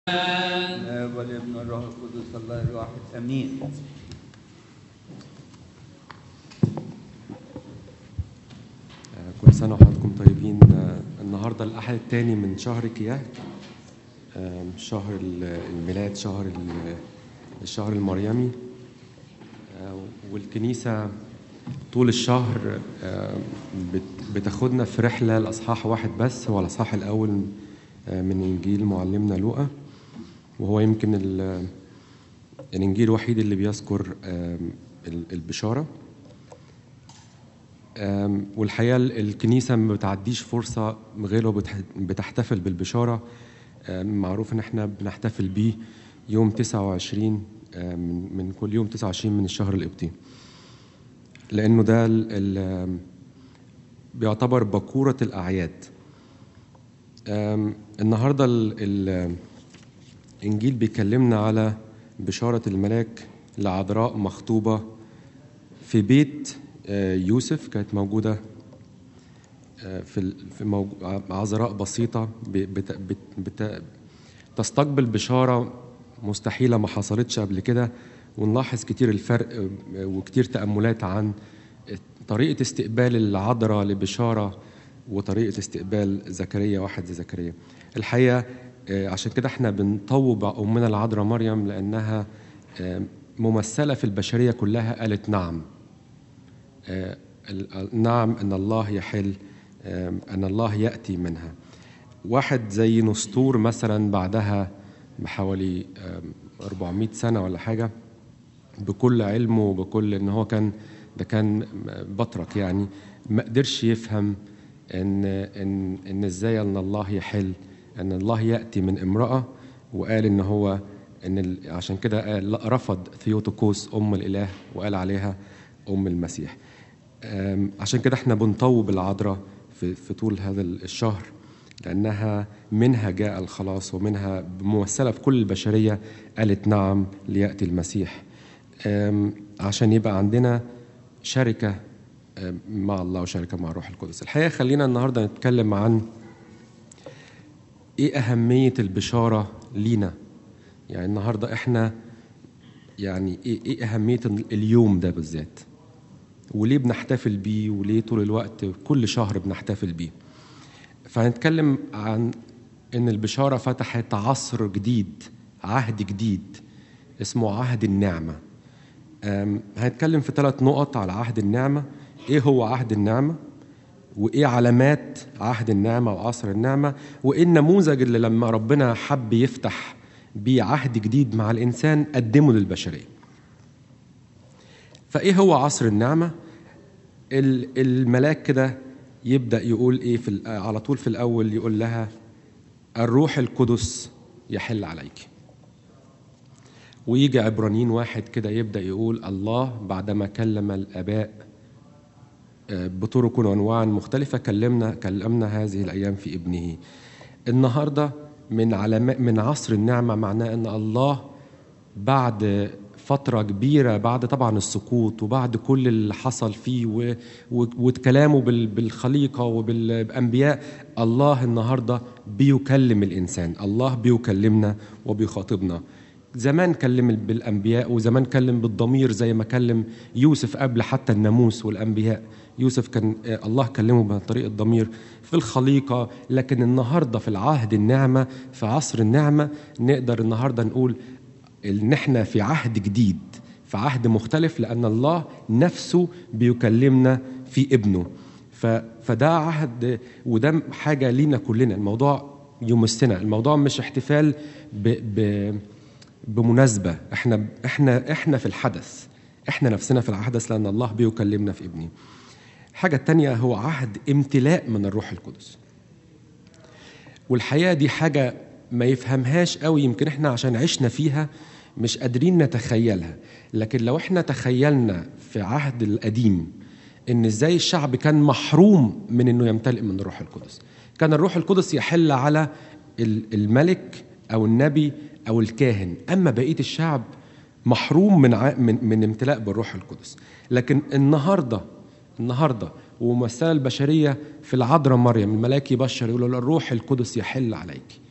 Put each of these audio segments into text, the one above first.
الاب والابن والروح القدس الله الواحد امين كل سنة وحضراتكم طيبين آه، النهاردة الأحد الثاني من شهر كياه آه، شهر ال- الميلاد شهر ال- الشهر المريمي آه، والكنيسة طول الشهر آه، بت- بتاخدنا في رحلة لأصحاح واحد بس هو الأصحاح الأول آه، من إنجيل معلمنا لوقا وهو يمكن ال- الإنجيل الوحيد اللي بيذكر آه، ال- البشارة أم، والحقيقه ال- الكنيسه ما بتعديش فرصه غير وبتح- بتحتفل بالبشاره أم، معروف ان احنا بنحتفل بيه يوم 29 أم، من من كل يوم 29 من الشهر القبطي لانه ده ال- ال- بيعتبر بكوره الاعياد أم، النهارده ال- ال- الانجيل بيكلمنا على بشاره الملاك لعذراء مخطوبه في بيت آه، يوسف كانت موجودة آه، في ال- في موج- عذراء بسيطة ب- بت- بت- بت- تستقبل بشارة مستحيلة ما حصلتش قبل كده ونلاحظ كتير الفرق آه، وكتير تأملات عن طريقة استقبال العذراء لبشارة وطريقة استقبال زكريا واحد زي زكريا الحقيقة آه، عشان كده احنا بنطوب أمنا العذراء مريم لأنها آه، ممثلة في البشرية كلها قالت نعم آه، ال- نعم ان الله يحل آه، ان الله ياتي منها واحد زي نسطور مثلا بعدها بحوالي آه، 400 سنه ولا حاجه بكل علمه وبكل ان هو كان ده كان بطرك يعني ما قدرش يفهم ان ان ان ازاي ان الله يحل ان الله ياتي من امراه وقال ان هو ان ال- عشان كده قال لا رفض ثيوتوكوس ام الاله وقال عليها ام المسيح أم، عشان كده احنا بنطوب العذراء في, في طول هذا الشهر لأنها منها جاء الخلاص ومنها ممثلة في كل البشرية قالت نعم ليأتي المسيح أم، عشان يبقى عندنا شركة أم، مع الله وشركة مع الروح القدس الحقيقة خلينا النهاردة نتكلم عن ايه أهمية البشارة لينا يعني النهاردة احنا يعني ايه, إيه أهمية اليوم ده بالذات وليه بنحتفل بيه وليه طول الوقت كل شهر بنحتفل بيه فهنتكلم عن ان البشاره فتحت عصر جديد عهد جديد اسمه عهد النعمه أم، هنتكلم في ثلاث نقط على عهد النعمه ايه هو عهد النعمه وايه علامات عهد النعمه وعصر النعمه وايه النموذج اللي لما ربنا حب يفتح بيه عهد جديد مع الانسان قدمه للبشريه فايه هو عصر النعمه ال- الملاك كده يبدا يقول ايه في ال- على طول في الاول يقول لها الروح القدس يحل عليك ويجي عبرانيين واحد كده يبدا يقول الله بعدما كلم الاباء آه، بطرق وانواع مختلفه كلمنا كلمنا هذه الايام في ابنه النهارده من علامات من عصر النعمه معناه ان الله بعد فترة كبيرة بعد طبعا السقوط وبعد كل اللي حصل فيه و... و... وكلامه بال... بالخليقة وبالأنبياء الله النهاردة بيكلم الإنسان الله بيكلمنا وبيخاطبنا زمان كلم بالأنبياء وزمان كلم بالضمير زي ما كلم يوسف قبل حتى الناموس والأنبياء يوسف كان آه، الله كلمه بطريقة الضمير في الخليقة لكن النهاردة في العهد النعمة في عصر النعمة نقدر النهاردة نقول ان احنا في عهد جديد في عهد مختلف لان الله نفسه بيكلمنا في ابنه ف فده عهد وده حاجه لينا كلنا الموضوع يمسنا الموضوع مش احتفال ب ب بمناسبه احنا احنا احنا في الحدث احنا نفسنا في الحدث لان الله بيكلمنا في ابنه الحاجه الثانيه هو عهد امتلاء من الروح القدس والحقيقه دي حاجه ما يفهمهاش قوي يمكن احنا عشان عشنا فيها مش قادرين نتخيلها لكن لو احنا تخيلنا في عهد القديم ان ازاي الشعب كان محروم من انه يمتلئ من الروح القدس كان الروح القدس يحل على ال- الملك او النبي او الكاهن اما بقيه الشعب محروم من ع- من, من امتلاء بالروح القدس لكن النهارده النهارده وممثله البشريه في العذراء مريم الملاك يبشر يقول له الروح القدس يحل عليك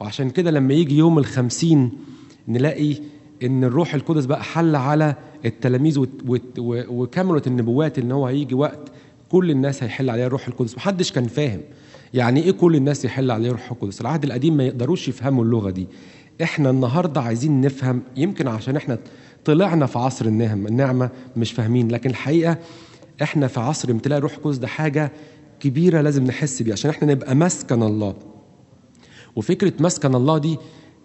وعشان كده لما يجي يوم الخمسين نلاقي ان الروح القدس بقى حل على التلاميذ وت- وت- و- وكاميرا النبوات ان هو هيجي وقت كل الناس هيحل عليها الروح القدس محدش كان فاهم يعني ايه كل الناس يحل عليها الروح القدس العهد القديم ما يقدروش يفهموا اللغه دي احنا النهارده عايزين نفهم يمكن عشان احنا طلعنا في عصر النعمه النعمه مش فاهمين لكن الحقيقه احنا في عصر امتلاء الروح القدس ده حاجه كبيره لازم نحس بيها عشان احنا نبقى مسكن الله وفكره مسكن الله دي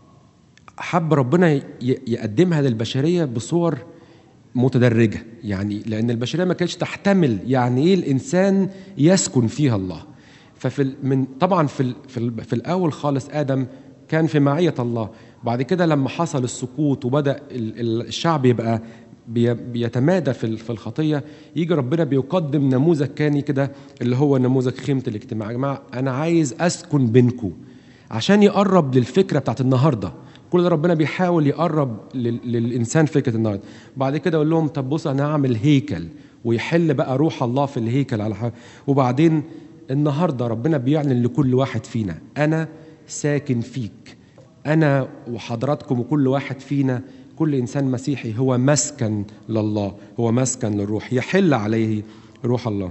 حب ربنا ي- يقدمها للبشريه بصور متدرجه يعني لان البشريه ما كانتش تحتمل يعني ايه الانسان يسكن فيها الله ففي ال- من طبعا في ال في, ال في الاول خالص ادم كان في معيه الله بعد كده لما حصل السقوط وبدا ال- ال- الشعب يبقى بي- بيتمادى في ال- في الخطيه يجي ربنا بيقدم نموذج كاني كده اللي هو نموذج خيمه الاجتماع يا جماعه انا عايز اسكن بينكم عشان يقرب للفكره بتاعت النهارده كل ده ربنا بيحاول يقرب لل- للانسان فكره النهارده بعد كده اقول لهم طب بص انا هعمل هيكل ويحل بقى روح الله في الهيكل على حاجة. وبعدين النهارده ربنا بيعلن لكل واحد فينا انا ساكن فيك انا وحضراتكم وكل واحد فينا كل انسان مسيحي هو مسكن لله هو مسكن للروح يحل عليه روح الله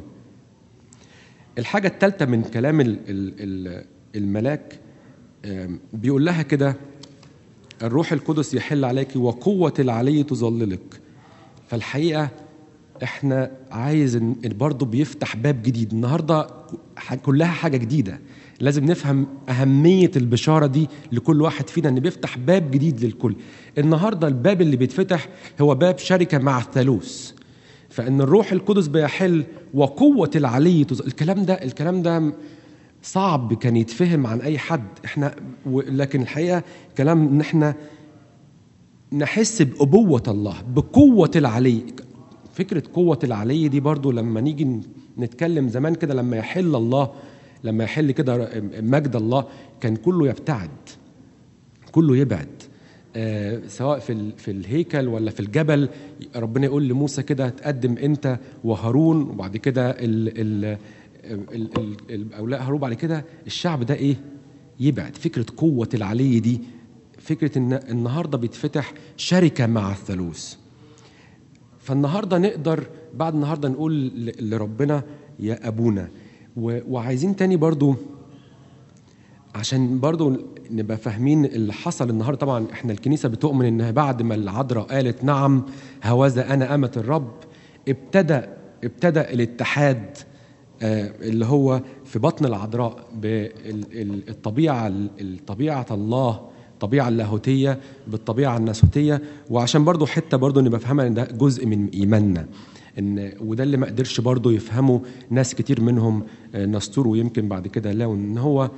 الحاجة الثالثة من كلام ال- ال- ال- الملاك آم، بيقول لها كده الروح القدس يحل عليك وقوة العلي تظللك فالحقيقة احنا عايز إن- برضه بيفتح باب جديد النهارده ح- كلها حاجة جديدة لازم نفهم أهمية البشارة دي لكل واحد فينا إن بيفتح باب جديد للكل النهارده الباب اللي بيتفتح هو باب شركة مع الثالوث فان الروح القدس بيحل وقوه العلي تز... الكلام ده الكلام ده صعب كان يتفهم عن اي حد احنا و... لكن الحقيقه كلام ان احنا نحس بابوه الله بقوه العلي فكره قوه العلي دي برضو لما نيجي نتكلم زمان كده لما يحل الله لما يحل كده مجد الله كان كله يبتعد كله يبعد آه، سواء في ال- في الهيكل ولا في الجبل ربنا يقول لموسى كده تقدم انت وهارون وبعد كده ال ال ال ال ال اولاد هارون بعد كده الشعب ده ايه يبعد فكره قوه العلي دي فكره ان النهارده بيتفتح شركه مع الثالوث فالنهارده نقدر بعد النهارده نقول ل- لربنا يا ابونا و- وعايزين تاني برضو عشان برضو نبقى فاهمين اللي حصل النهارده طبعا احنا الكنيسه بتؤمن ان بعد ما العذراء قالت نعم هوذا انا امه الرب ابتدى ابتدى الاتحاد آه، اللي هو في بطن العذراء بالطبيعه الطبيعه الله الطبيعه اللاهوتيه بالطبيعه الناسوتيه وعشان برضو حته برضو نبقى فاهمها ان ده جزء من ايماننا ان وده اللي ما قدرش برضو يفهمه ناس كتير منهم آه، نستور ويمكن بعد كده لاو ان هو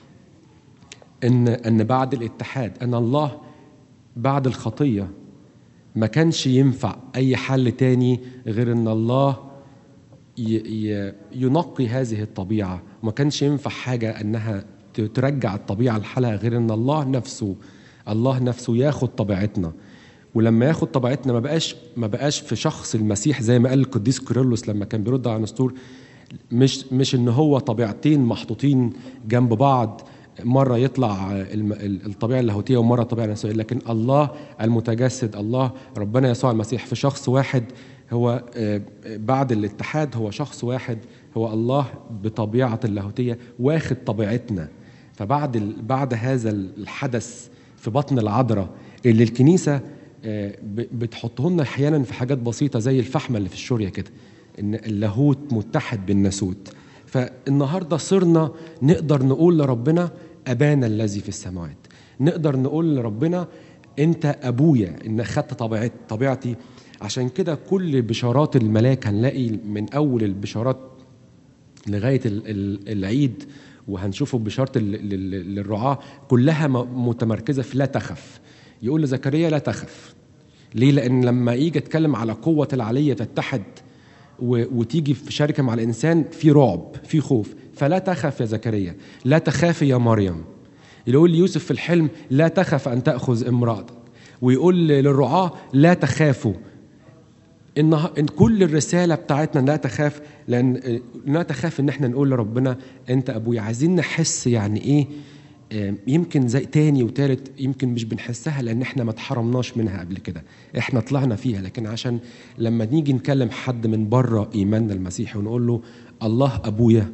ان ان بعد الاتحاد ان الله بعد الخطيه ما كانش ينفع اي حل تاني غير ان الله ي- ي- ينقي هذه الطبيعه ما كانش ينفع حاجه انها ت- ترجع الطبيعه لحالها غير ان الله نفسه الله نفسه ياخد طبيعتنا ولما ياخد طبيعتنا ما بقاش ما بقاش في شخص المسيح زي ما قال القديس كيرلس لما كان بيرد على نسطور مش مش ان هو طبيعتين محطوطين جنب بعض مره يطلع الم- ال- الطبيعه اللاهوتيه ومره الطبيعه الناسويه لكن الله المتجسد الله ربنا يسوع المسيح في شخص واحد هو آه، بعد الاتحاد هو شخص واحد هو الله بطبيعه اللاهوتيه واخد طبيعتنا فبعد ال- بعد هذا الحدث في بطن العذراء اللي الكنيسه آه، ب- بتحطه لنا احيانا في حاجات بسيطه زي الفحمه اللي في الشوريه كده ان اللاهوت متحد بالناسوت فالنهارده صرنا نقدر نقول لربنا ابانا الذي في السماوات نقدر نقول لربنا انت ابويا ان خدت طبيعت طبيعتي عشان كده كل بشارات الملاك هنلاقي من اول البشارات لغايه ال- ال- العيد وهنشوفه بشاره ال- لل- للرعاه كلها م- متمركزه في لا تخف يقول لزكريا لا تخف ليه لان لما يجي اتكلم على قوه العليه تتحد و- وتيجي في شركه مع الانسان في رعب في خوف فلا تخف يا زكريا لا تخافي يا مريم يقول ليوسف في الحلم لا تخف ان تاخذ امراتك ويقول للرعاه لا تخافوا ان ان كل الرساله بتاعتنا لا تخاف لان لا تخاف ان احنا نقول لربنا انت ابويا عايزين نحس يعني ايه آم، يمكن زي تاني وتالت يمكن مش بنحسها لان احنا ما اتحرمناش منها قبل كده احنا طلعنا فيها لكن عشان لما نيجي نكلم حد من بره ايماننا المسيحي ونقول له الله ابويا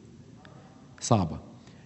صعبه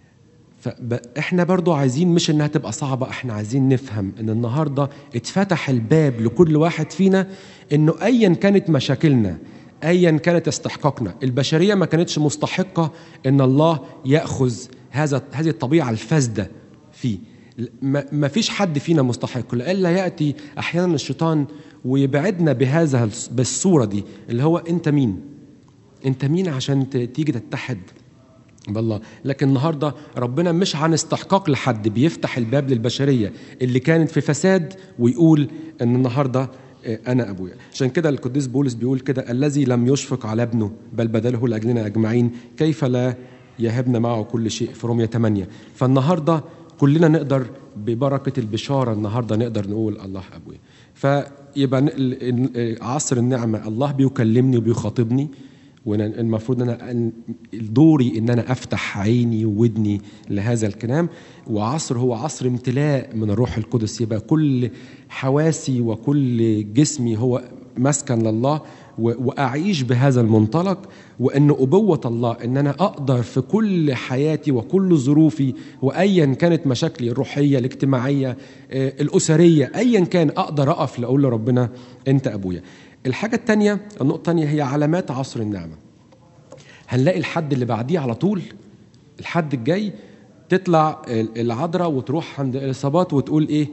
فاحنا برضو عايزين مش انها تبقى صعبه احنا عايزين نفهم ان النهارده اتفتح الباب لكل واحد فينا انه ايا كانت مشاكلنا ايا كانت استحقاقنا البشريه ما كانتش مستحقه ان الله ياخذ هذا هذه الطبيعه الفاسده فيه ما ما فيش حد فينا مستحق لئلا ياتي احيانا الشيطان ويبعدنا بهذا بالصوره دي اللي هو انت مين انت مين عشان ت- تيجي تتحد بالله لكن النهارده ربنا مش عن استحقاق لحد بيفتح الباب للبشريه اللي كانت في فساد ويقول ان النهارده آه، انا ابويا عشان كده القديس بولس بيقول كده الذي لم يشفق على ابنه بل بذله لاجلنا اجمعين كيف لا يهبنا معه كل شيء في رومية 8 فالنهارده كلنا نقدر ببركه البشاره النهارده نقدر نقول الله ابويا فيبقى ن- ال- ال- عصر النعمه الله بيكلمني وبيخاطبني وانا المفروض ان انا أن- دوري ان انا افتح عيني وودني لهذا الكلام وعصر هو عصر امتلاء من الروح القدس يبقى كل حواسي وكل جسمي هو مسكن لله و- واعيش بهذا المنطلق وان ابوه الله ان انا اقدر في كل حياتي وكل ظروفي وايا كانت مشاكلي الروحيه الاجتماعيه آه، الاسريه ايا كان اقدر اقف لاقول لربنا انت ابويا الحاجه الثانيه النقطه الثانيه هي علامات عصر النعمه هنلاقي الحد اللي بعديه على طول الحد الجاي تطلع العذراء وتروح عند اليصابات وتقول ايه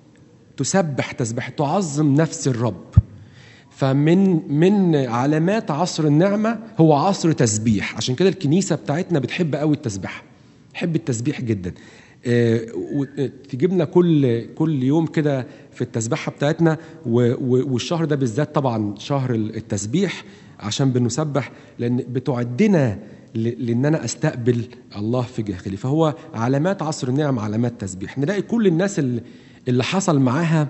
تسبح تسبح تعظم نفس الرب فمن من علامات عصر النعمه هو عصر تسبيح عشان كده الكنيسه بتاعتنا بتحب قوي التسبيح تحب التسبيح جدا آه، و- تجيب لنا كل كل يوم كده في التسبيحه بتاعتنا و- و- والشهر ده بالذات طبعا شهر التسبيح عشان بنسبح لان بتعدنا ل- لان انا استقبل الله في داخلي فهو علامات عصر النعم علامات تسبيح نلاقي كل الناس اللي, اللي حصل معاها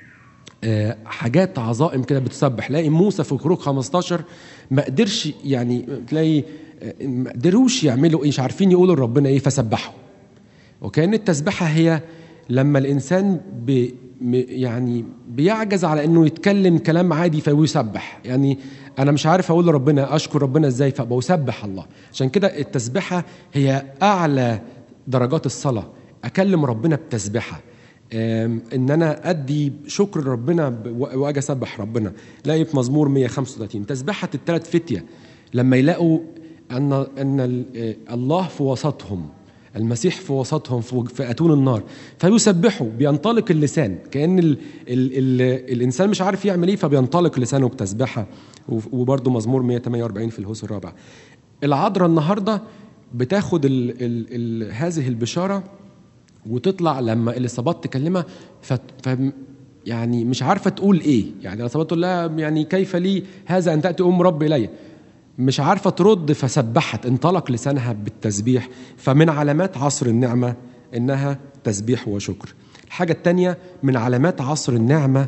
آه، حاجات عظائم كده بتسبح لاقي موسى في خروج 15 ما قدرش يعني تلاقي آه، ما قدروش يعملوا ايه مش عارفين يقولوا لربنا ايه فسبحوا وكان التسبحه هي لما الانسان بي م- يعني بيعجز على انه يتكلم كلام عادي فيسبح يعني انا مش عارف اقول لربنا اشكر ربنا ازاي فبسبح الله عشان كده التسبحه هي اعلى درجات الصلاه اكلم ربنا بتسبحه آم، ان انا ادي شكر لربنا ب- و- واجي اسبح ربنا لاقي في مزمور 135 تسبحه الثلاث فتيه لما يلاقوا ان ان ال- آه، الله في وسطهم المسيح في وسطهم في في اتون النار فيسبحوا بينطلق اللسان كان ال ال ال الانسان مش عارف يعمل ايه فبينطلق لسانه بتسبحه وبرده مزمور 148 في الهوس الرابع العذراء النهارده بتاخد ال ال ال هذه البشاره وتطلع لما اليصابات تكلمها ف... ف يعني مش عارفه تقول ايه يعني اليصابات تقول لها يعني كيف لي هذا ان تاتي ام رب الي مش عارفه ترد فسبحت انطلق لسانها بالتسبيح فمن علامات عصر النعمه انها تسبيح وشكر الحاجه الثانيه من علامات عصر النعمه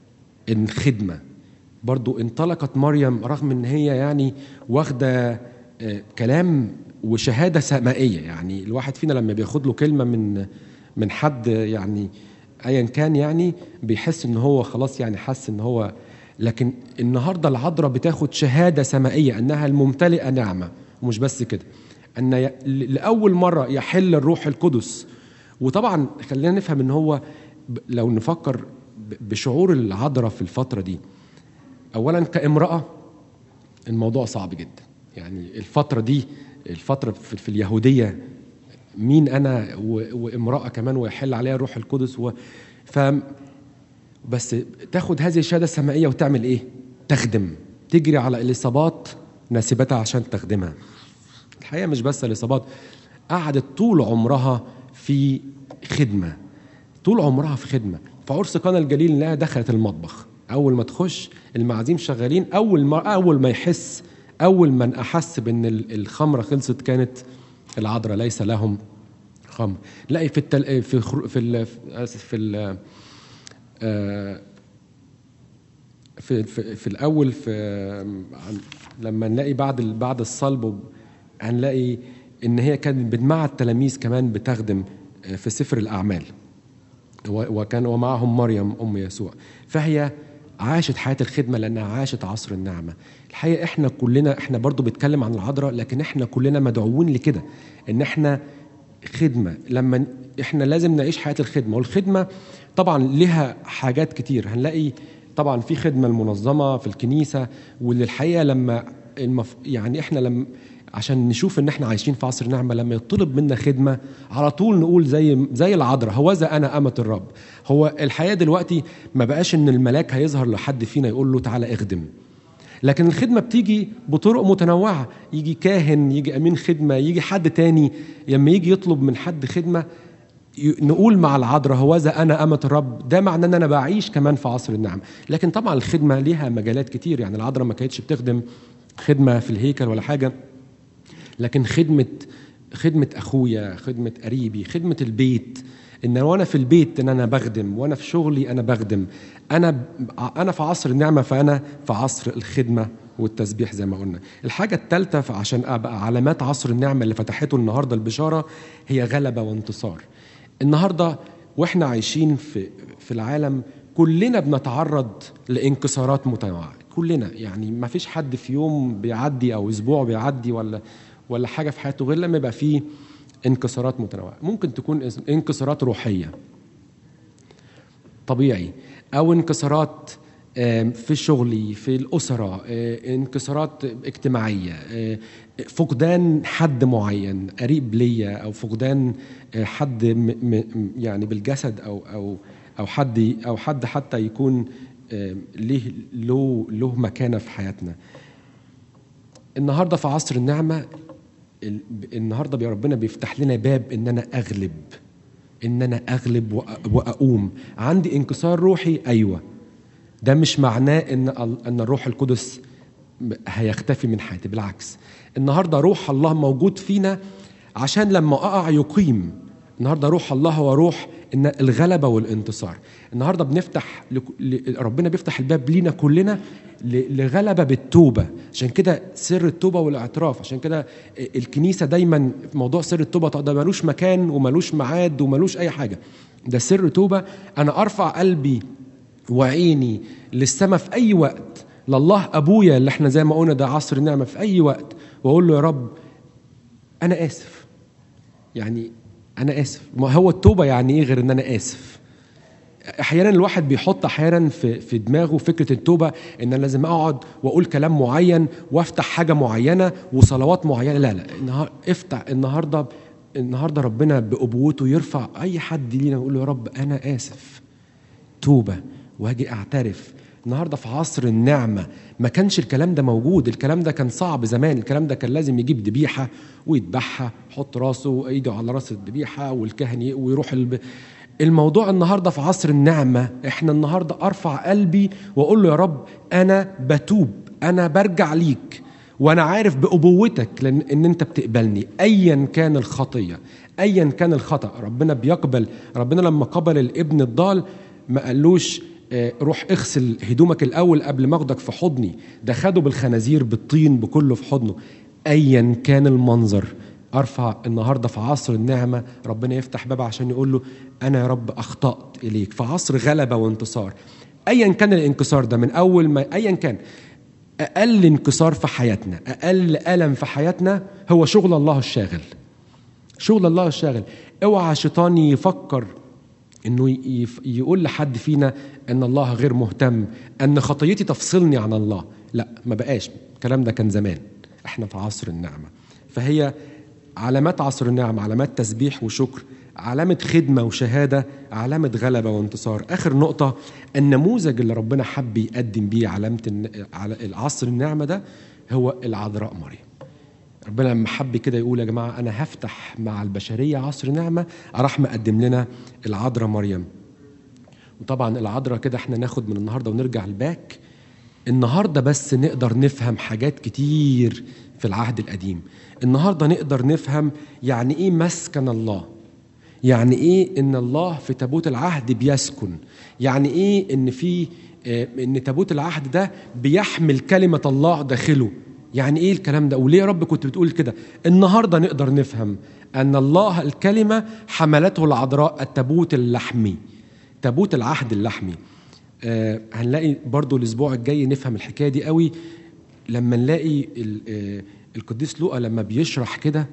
الخدمه برضو انطلقت مريم رغم ان هي يعني واخده آه، كلام وشهاده سمائيه يعني الواحد فينا لما بياخد له كلمه من من حد يعني ايا كان يعني بيحس ان هو خلاص يعني حس ان هو لكن النهارده العذراء بتاخد شهاده سمائيه انها الممتلئه نعمه ومش بس كده ان ي- لاول مره يحل الروح القدس وطبعا خلينا نفهم ان هو ب- لو نفكر ب- بشعور العذراء في الفتره دي اولا كامراه الموضوع صعب جدا يعني الفتره دي الفتره في, في اليهوديه مين انا و- وامراه كمان ويحل عليها الروح القدس و ف بس تاخد هذه الشهاده السمائيه وتعمل ايه تخدم تجري على الاصابات ناسبتها عشان تخدمها الحقيقه مش بس الاصابات قعدت طول عمرها في خدمه طول عمرها في خدمه فعرس قنا الجليل انها دخلت المطبخ اول ما تخش المعازيم شغالين اول ما اول ما يحس اول من احس بان ال- الخمره خلصت كانت العذراء ليس لهم خمر لاقي في التل... في خرو... في ال... اسف في ال... آه، في في, في الاول في عن- لما نلاقي بعد ال- بعد الصلب وب- هنلاقي ان هي كانت مع التلاميذ كمان بتخدم في سفر الأعمال و- وكان ومعهم مريم أم يسوع فهي عاشت حياة الخدمة لأنها عاشت عصر النعمة الحقيقة إحنا كلنا إحنا برضو بنتكلم عن العذراء لكن إحنا كلنا مدعوين لكده إن إحنا خدمة لما ن- إحنا لازم نعيش حياة الخدمة والخدمة طبعا لها حاجات كتير هنلاقي طبعا في خدمة المنظمة في الكنيسة واللي الحقيقة لما المف... يعني إحنا لما عشان نشوف ان احنا عايشين في عصر النعمه لما يطلب منا خدمه على طول نقول زي زي العذراء هوذا انا امه الرب هو الحياه دلوقتي ما بقاش ان الملاك هيظهر لحد فينا يقول له تعالى اخدم لكن الخدمه بتيجي بطرق متنوعه يجي كاهن يجي امين خدمه يجي حد تاني لما يجي يطلب من حد خدمه ي- نقول مع العذراء هوذا انا امه الرب ده معناه ان انا بعيش كمان في عصر النعمه لكن طبعا الخدمه ليها مجالات كتير يعني العذراء ما كانتش بتخدم خدمه في الهيكل ولا حاجه لكن خدمة خدمة أخويا خدمة قريبي خدمة البيت إن وأنا في البيت إن أنا بخدم وأنا في شغلي أنا بخدم أنا أنا في عصر النعمة فأنا في عصر الخدمة والتسبيح زي ما قلنا الحاجة الثالثة عشان أبقى علامات عصر النعمة اللي فتحته النهاردة البشارة هي غلبة وانتصار النهاردة وإحنا عايشين في في العالم كلنا بنتعرض لانكسارات متنوعة كلنا يعني ما فيش حد في يوم بيعدي او اسبوع بيعدي ولا ولا حاجه في حياته غير لما يبقى فيه انكسارات متنوعه ممكن تكون اس- انكسارات روحيه طبيعي او انكسارات آم، في شغلي في الأسرة آه، انكسارات اجتماعية آه، فقدان حد معين قريب ليا أو فقدان آه، حد م م يعني بالجسد أو أو أو حد أو حد حتى يكون آم، ليه له له مكانة في حياتنا النهارده في عصر النعمة ال- النهارده بي- ربنا بيفتح لنا باب ان انا اغلب ان انا اغلب وأ- واقوم عندي انكسار روحي ايوه ده مش معناه ان ال- ان الروح القدس م- هيختفي من حياتي بالعكس النهارده روح الله موجود فينا عشان لما اقع يقيم النهارده روح الله هو روح ان الغلبه والانتصار النهارده بنفتح لك- ل- ربنا بيفتح الباب لينا كلنا ل- لغلبه بالتوبه عشان كده سر التوبه والاعتراف عشان كده الكنيسه دايما في موضوع سر التوبه ده ملوش مكان وملوش ميعاد وملوش اي حاجه ده سر توبه انا ارفع قلبي وعيني للسماء في اي وقت لله ابويا اللي احنا زي ما قلنا ده عصر النعمه في اي وقت واقول له يا رب انا اسف يعني انا اسف ما هو التوبه يعني ايه غير ان انا اسف احيانا الواحد بيحط احيانا في في دماغه فكره التوبه ان انا لازم اقعد واقول كلام معين وافتح حاجه معينه وصلوات معينه لا لا النهار افتح النهارده النهارده ربنا بابوته يرفع اي حد لينا ويقول له يا رب انا اسف توبه واجي اعترف النهارده في عصر النعمه ما كانش الكلام ده موجود الكلام ده كان صعب زمان الكلام ده كان لازم يجيب ذبيحه ويذبحها يحط راسه ايده على راس الذبيحه والكاهن ي- ويروح الب... الموضوع النهارده في عصر النعمه احنا النهارده ارفع قلبي واقول له يا رب انا بتوب انا برجع ليك وانا عارف بابوتك لان ان انت بتقبلني ايا كان الخطيه ايا كان الخطا ربنا بيقبل ربنا لما قبل الابن الضال ما قالوش آه، روح اغسل هدومك الاول قبل ما اخدك في حضني ده خده بالخنازير بالطين بكله في حضنه ايا كان المنظر ارفع النهارده في عصر النعمه ربنا يفتح باب عشان يقول له انا يا رب اخطات اليك في عصر غلبه وانتصار ايا كان الانكسار ده من اول ما ايا كان اقل انكسار في حياتنا اقل الم في حياتنا هو شغل الله الشاغل شغل الله الشاغل اوعى شيطان يفكر انه يف- يقول لحد فينا ان الله غير مهتم ان خطيتي تفصلني عن الله لا ما بقاش الكلام ده كان زمان احنا في عصر النعمه فهي علامات عصر النعمه علامات تسبيح وشكر علامة خدمة وشهادة علامة غلبة وانتصار آخر نقطة النموذج اللي ربنا حب يقدم بيه علامة الن- على العصر النعمة ده هو العذراء مريم ربنا لما حب كده يقول يا جماعة أنا هفتح مع البشرية عصر نعمة راح مقدم لنا العذراء مريم وطبعا العذراء كده احنا ناخد من النهارده ونرجع الباك النهارده بس نقدر نفهم حاجات كتير في العهد القديم النهارده نقدر نفهم يعني ايه مسكن الله يعني ايه ان الله في تابوت العهد بيسكن يعني ايه ان في آه، ان تابوت العهد ده بيحمل كلمه الله داخله يعني ايه الكلام ده وليه يا رب كنت بتقول كده النهارده نقدر نفهم أن الله الكلمة حملته العذراء التابوت اللحمي تابوت العهد اللحمي آه هنلاقي برضو الأسبوع الجاي نفهم الحكاية دي قوي لما نلاقي ال- آه، القديس لوقا لما بيشرح كده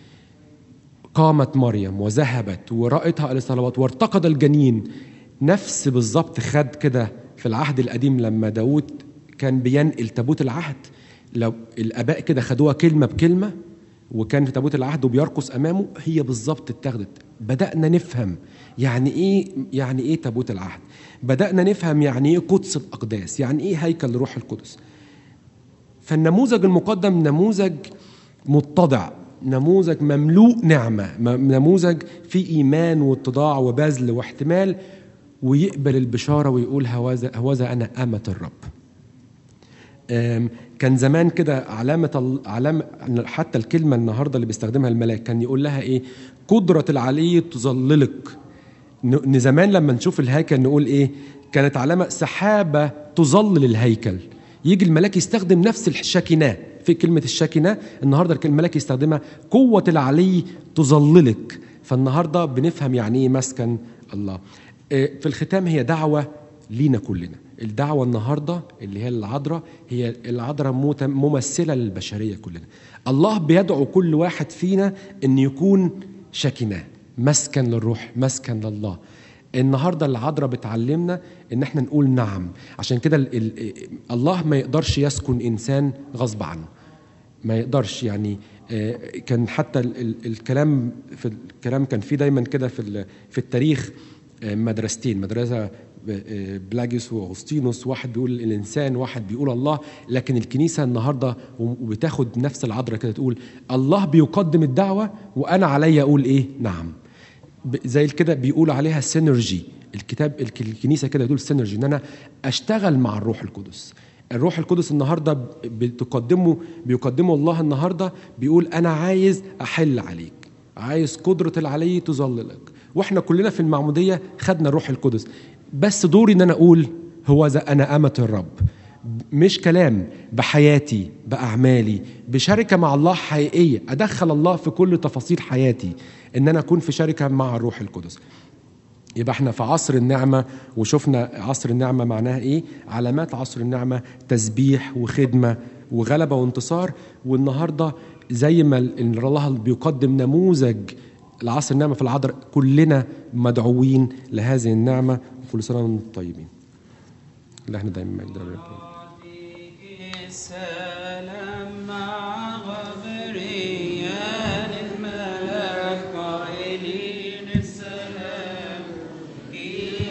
قامت مريم وذهبت ورأتها إلى الصلوات وارتقد الجنين نفس بالظبط خد كده في العهد القديم لما داود كان بينقل تابوت العهد لو الآباء كده خدوها كلمة بكلمة وكان في تابوت العهد وبيرقص أمامه هي بالظبط اتاخدت بدأنا نفهم يعني إيه يعني إيه تابوت العهد بدأنا نفهم يعني إيه قدس الأقداس يعني إيه هيكل روح القدس فالنموذج المقدم نموذج متضع نموذج مملوء نعمة م- نموذج فيه إيمان واتضاع وبذل واحتمال ويقبل البشارة ويقول هوذا هوذا أنا أمة الرب آم، كان زمان كده علامة ال- علامة حتى الكلمة النهاردة اللي بيستخدمها الملاك كان يقول لها إيه قدرة العلي تظللك ن- ن- زمان لما نشوف الهيكل نقول ايه كانت علامه سحابه تظلل الهيكل يجي الملاك يستخدم نفس الشاكناه في كلمه الشاكناه النهارده الملاك يستخدمها قوه العلي تظللك فالنهارده بنفهم يعني ايه مسكن الله آه، في الختام هي دعوه لينا كلنا الدعوه النهارده اللي هي العذراء هي العذراء مت- ممثله للبشريه كلنا الله بيدعو كل واحد فينا ان يكون شاكناه مسكن للروح مسكن لله النهارده العذراء بتعلمنا ان احنا نقول نعم عشان كده ال- ال- الله ما يقدرش يسكن انسان غصب عنه ما يقدرش يعني آه، كان حتى ال- ال- الكلام في الكلام كان في دايما كده في ال- في التاريخ آه، مدرستين مدرسه آه، بلاجيوس واغسطينوس واحد بيقول الانسان واحد بيقول الله لكن الكنيسه النهارده وبتاخد نفس العذراء كده تقول الله بيقدم الدعوه وانا عليا اقول ايه نعم ب- زي كده بيقول عليها سينرجي الكتاب الك- الكنيسه كده بتقول سينرجي ان انا اشتغل مع الروح القدس الروح القدس النهارده ب- بتقدمه بيقدمه الله النهارده بيقول انا عايز احل عليك عايز قدره العلي تظللك واحنا كلنا في المعموديه خدنا الروح القدس بس دوري ان انا اقول هو ذا انا امه الرب مش كلام بحياتي باعمالي بشركه مع الله حقيقيه ادخل الله في كل تفاصيل حياتي ان انا اكون في شركه مع الروح القدس يبقى احنا في عصر النعمة وشفنا عصر النعمة معناها ايه علامات عصر النعمة تسبيح وخدمة وغلبة وانتصار والنهاردة زي ما ال- إن الله بيقدم نموذج العصر النعمة في العذراء كلنا مدعوين لهذه النعمة وكل سنة وانتم طيبين اللي احنا دايما مجد ربنا السلام مع غبريان الملاك قائلين السلام هي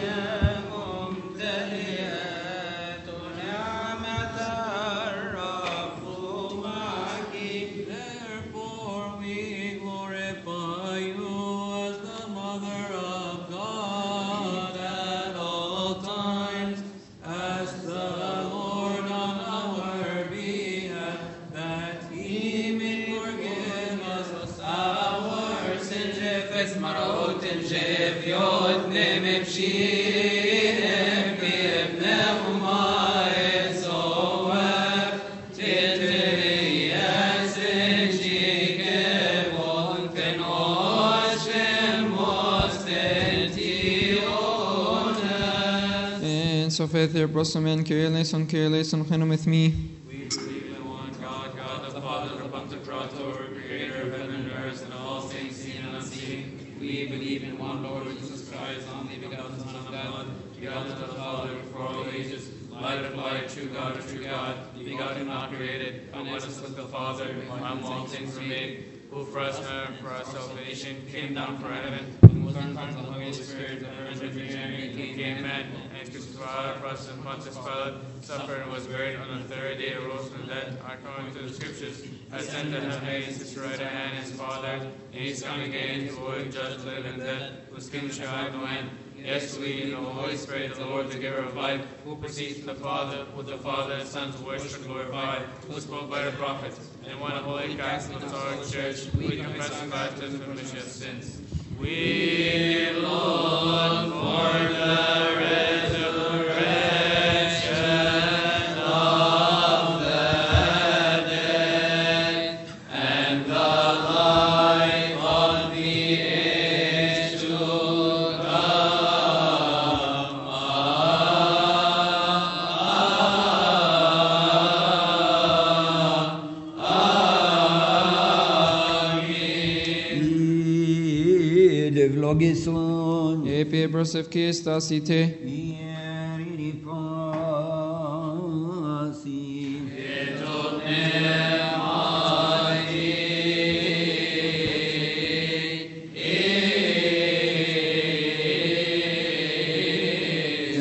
ممتلئات نعمة الرب معك Therefore we glorify you as the Mother of God at all times, as the Lord on our behalf, that He may forgive us our sins. Jefes marot jefyot nemepshirem bibnem ma'esoar titriyas jikevon ten oshem ostentionas. And so faith here, Brossaman, Kyrie eleison, Kyrie eleison, Chenum with me. We believe in one God, God the Father, the Pantocrator, creator of heaven and earth, and all things seen and unseen. We believe in one Lord Jesus Christ, only begotten Son of God, begotten of the Father before all ages, light of light, true God of true God, begotten, not created, one was with the Father, by whom all things were made, who for us and for our salvation came down from heaven, and was incarnate of the Holy Spirit, the Virgin Mary, became man, and crucified for us and Pontius Pilate, suffered and was buried on the third day, arose from the dead, according to the Scriptures, ascended to heaven, is his right hand, his Father, and he's coming again to would judge the living and dead, whose kingdom shall have no end. Yes, we in the Holy Spirit, the Lord, the giver of life, who proceeds from the Father, with the Father and Son to worship and glorify, who spoke by the prophets, and one holy Catholic Catholic Church, we confess and baptism for remission of sins. We look for the resurrection of the dead and the life of ευλογήσουν. Επί προσευχής στάσιτε, Ιερήνη